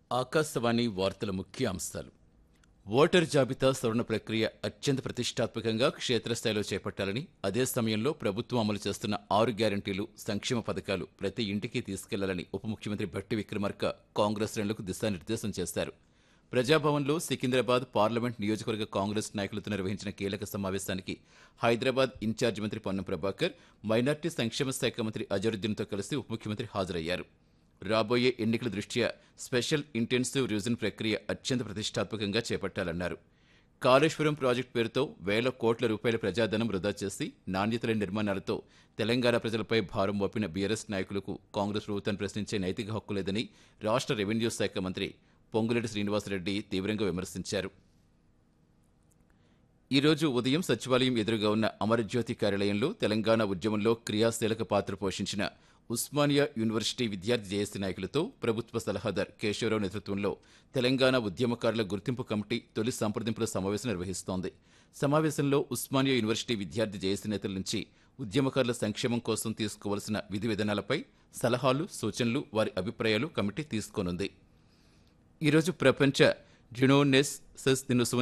ఆకాశవాణి వార్తల ముఖ్య అంశాలు ఓటర్ జాబితా సవరణ ప్రక్రియ అత్యంత ప్రతిష్టాత్మకంగా క్షేత్రస్థాయిలో చేపట్టాలని అదే సమయంలో ప్రభుత్వం అమలు చేస్తున్న ఆరు గ్యారంటీలు సంక్షేమ పథకాలు ప్రతి ఇంటికి తీసుకెళ్లాలని ఉప ముఖ్యమంత్రి భట్టి విక్రమార్క కాంగ్రెస్ శ్రేణులకు దిశానిర్దేశం చేశారు ప్రజాభవన్లో సికింద్రాబాద్ పార్లమెంట్ నియోజకవర్గ కాంగ్రెస్ నాయకులతో నిర్వహించిన కీలక సమావేశానికి హైదరాబాద్ ఇన్ఛార్జి మంత్రి పొన్నం ప్రభాకర్ మైనార్టీ సంక్షేమ శాఖ మంత్రి అజరుద్దీన్తో కలిసి ఉప ముఖ్యమంత్రి హాజరయ్యారు రాబోయే ఎన్నికల దృష్ట్యా స్పెషల్ ఇంటెన్సివ్ రివిజన్ ప్రక్రియ అత్యంత ప్రతిష్టాత్మకంగా చేపట్టాలన్నారు కాళేశ్వరం ప్రాజెక్టు పేరుతో వేల కోట్ల రూపాయల ప్రజాధనం వృధా చేసి నాణ్యత లేని నిర్మాణాలతో తెలంగాణ ప్రజలపై భారం మోపిన బీఆర్ఎస్ నాయకులకు కాంగ్రెస్ ప్రభుత్వాన్ని ప్రశ్నించే నైతిక హక్కు లేదని రాష్ట్ర రెవెన్యూ శాఖ మంత్రి పొంగులేటి శ్రీనివాసరెడ్డి తీవ్రంగా విమర్శించారు ఈ రోజు ఉదయం సచివాలయం ఎదురుగా ఉన్న అమరజ్యోతి కార్యాలయంలో తెలంగాణ ఉద్యమంలో క్రియాశీలక పాత్ర పోషించిన ఉస్మానియా యూనివర్సిటీ విద్యార్థి జేఏసీ నాయకులతో ప్రభుత్వ సలహాదార్ కేశవరావు నేతృత్వంలో తెలంగాణ ఉద్యమకారుల గుర్తింపు కమిటీ తొలి సంప్రదింపుల సమావేశం నిర్వహిస్తోంది సమావేశంలో ఉస్మానియా యూనివర్సిటీ విద్యార్థి జేఏసీ నేతల నుంచి ఉద్యమకారుల సంక్షేమం కోసం తీసుకోవలసిన విధి విధానాలపై సలహాలు సూచనలు వారి అభిప్రాయాలు కమిటీ తీసుకోనుంది ఈరోజు ప్రపంచ జినోనెస్ సెస్ దినోత్సవం